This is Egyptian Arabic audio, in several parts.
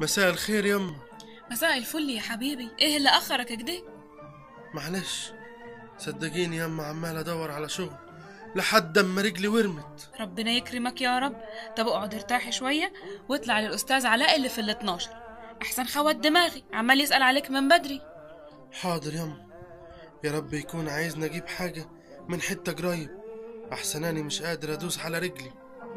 مساء الخير يما مساء الفل يا حبيبي ايه اللي اخرك كده معلش صدقيني يما عمال ادور على شغل لحد اما رجلي ورمت ربنا يكرمك يا رب طب اقعد ارتاح شويه واطلع للاستاذ علاء اللي في ال 12 احسن خوت دماغي عمال يسال عليك من بدري حاضر يما يا رب يكون عايزني اجيب حاجة من حتة قريب احسن اني مش قادر ادوس على رجلي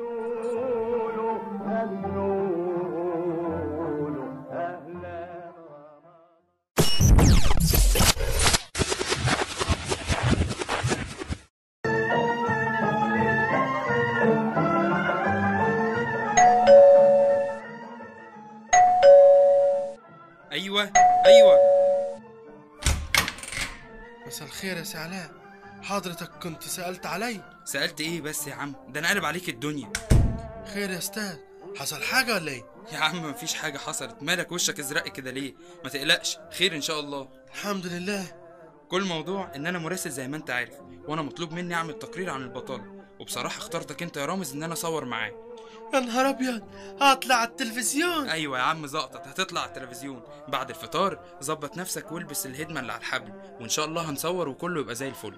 ايوه ايوه مساء الخير يا سعلاء حضرتك كنت سألت علي سالت ايه بس يا عم ده انا قلب عليك الدنيا خير يا استاذ حصل حاجة ولا ايه يا عم مفيش حاجه حصلت مالك وشك ازرق كده ليه ما تقلقش خير ان شاء الله الحمد لله كل موضوع ان انا مراسل زي ما انت عارف وانا مطلوب مني اعمل تقرير عن البطاله وبصراحه اخترتك انت يا رامز ان انا اصور معاه يا نهار ابيض هطلع على التلفزيون ايوه يا عم زقطت هتطلع على التلفزيون بعد الفطار ظبط نفسك والبس الهدمه اللي على الحبل وان شاء الله هنصور وكله يبقى زي الفل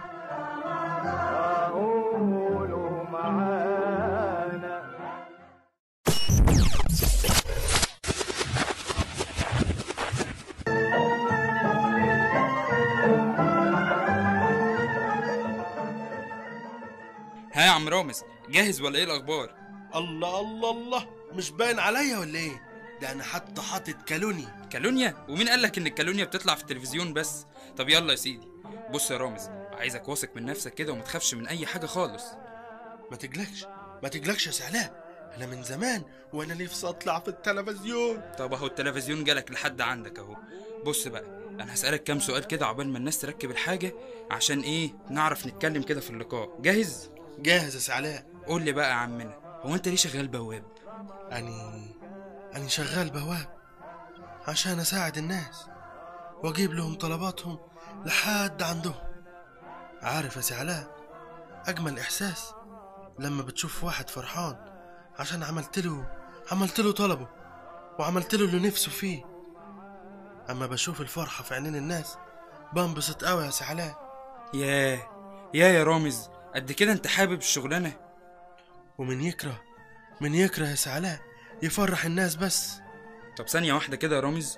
ها يا عم رامز جاهز ولا ايه الاخبار الله الله الله مش باين عليا ولا ايه ده انا حتى حاطط كالوني كالونيا ومين قال لك ان الكالونيا بتطلع في التلفزيون بس طب يلا يا سيدي بص يا رامز عايزك واثق من نفسك كده وما تخافش من اي حاجه خالص ما تقلقش ما تقلقش يا سعلاء انا من زمان وانا نفسي اطلع في التلفزيون طب اهو التلفزيون جالك لحد عندك اهو بص بقى انا هسألك كام سؤال كده عقبال ما الناس تركب الحاجة عشان ايه نعرف نتكلم كده في اللقاء جاهز جاهز يا سعلاء قول لي بقى يا عمنا هو انت ليه شغال بواب اني اني شغال بواب عشان اساعد الناس واجيب لهم طلباتهم لحد عندهم عارف يا سعلاء اجمل احساس لما بتشوف واحد فرحان عشان عملت له عملت له طلبه وعملت له اللي نفسه فيه اما بشوف الفرحه في عينين الناس بنبسط قوي يا سعلاء ياه يا يا رامز قد كده انت حابب الشغلانة ومن يكره من يكره يا سعلاء يفرح الناس بس طب ثانية واحدة كده يا رامز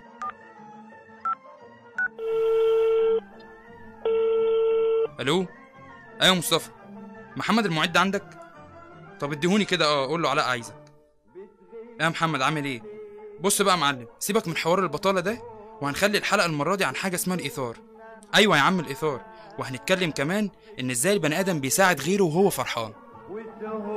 الو ايوه مصطفى محمد المعد عندك طب اديهوني كده اه قول له علاء عايزك يا محمد عامل ايه بص بقى يا معلم سيبك من حوار البطاله ده وهنخلي الحلقه المره دي عن حاجه اسمها الايثار ايوه يا عم الايثار وهنتكلم كمان ان ازاي البني ادم بيساعد غيره وهو فرحان